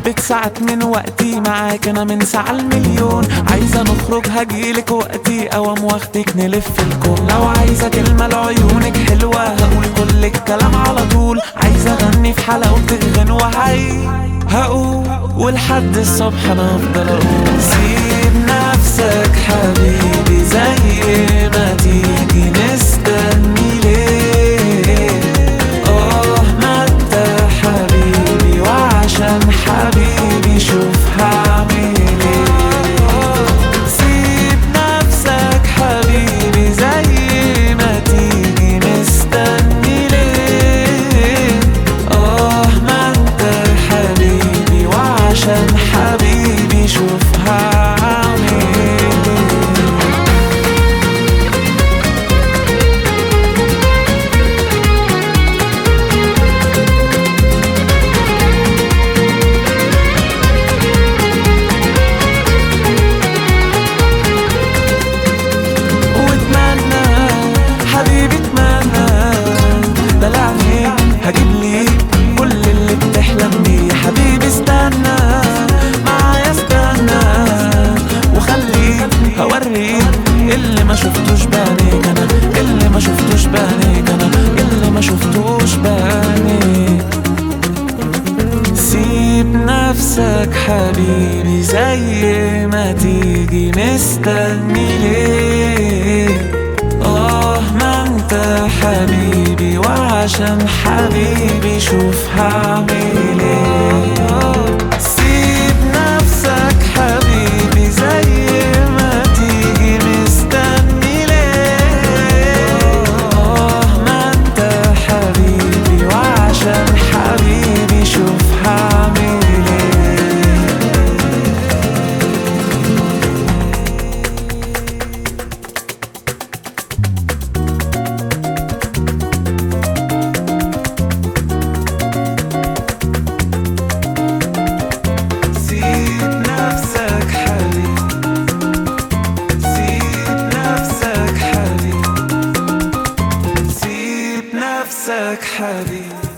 حبة ساعات من وقتي معاك انا من ساعة المليون عايزة نخرج هجيلك وقتي اوام واخدك نلف الكون لو عايزة كلمة لعيونك حلوة هقول كل الكلام على طول عايزة اغني في حلاوتك غنوة هاي هقول ولحد الصبح انا افضل اقول سيب نفسك حبيبي زي ما تيجي نستني ليه اه ما انت حبيبي وعشان حبيبي شوف هعمل ايه سيب نفسك حبيبي زي ما تيجي مستني ليه اه ما انت حبيبي وعشان حبيبي شوف هعمل ايه واتمنى حبيبي اتمنى دلعني هجيب لي كل اللي بتحلم بيه حبيبي استنى معايا استنى وخليك هوريك اللي ما شفتوش بعينيك انا اللي ما شفتوش بعينيك انا اللي ما شفتوش بعينيك سيب نفسك حبيبي زي ما تيجي مستني ليه اه ما انت حبيبي وعشان حبيبي شوف هعمل ايه سيب نفسك حبيبي زي ما تيجي مستني ليه اه ما انت حبيبي وعشان حبيبي شوف هعمل ايه سيب نفسك حبيبي سيب نفسك حبيبي سيب نفسك حبيبي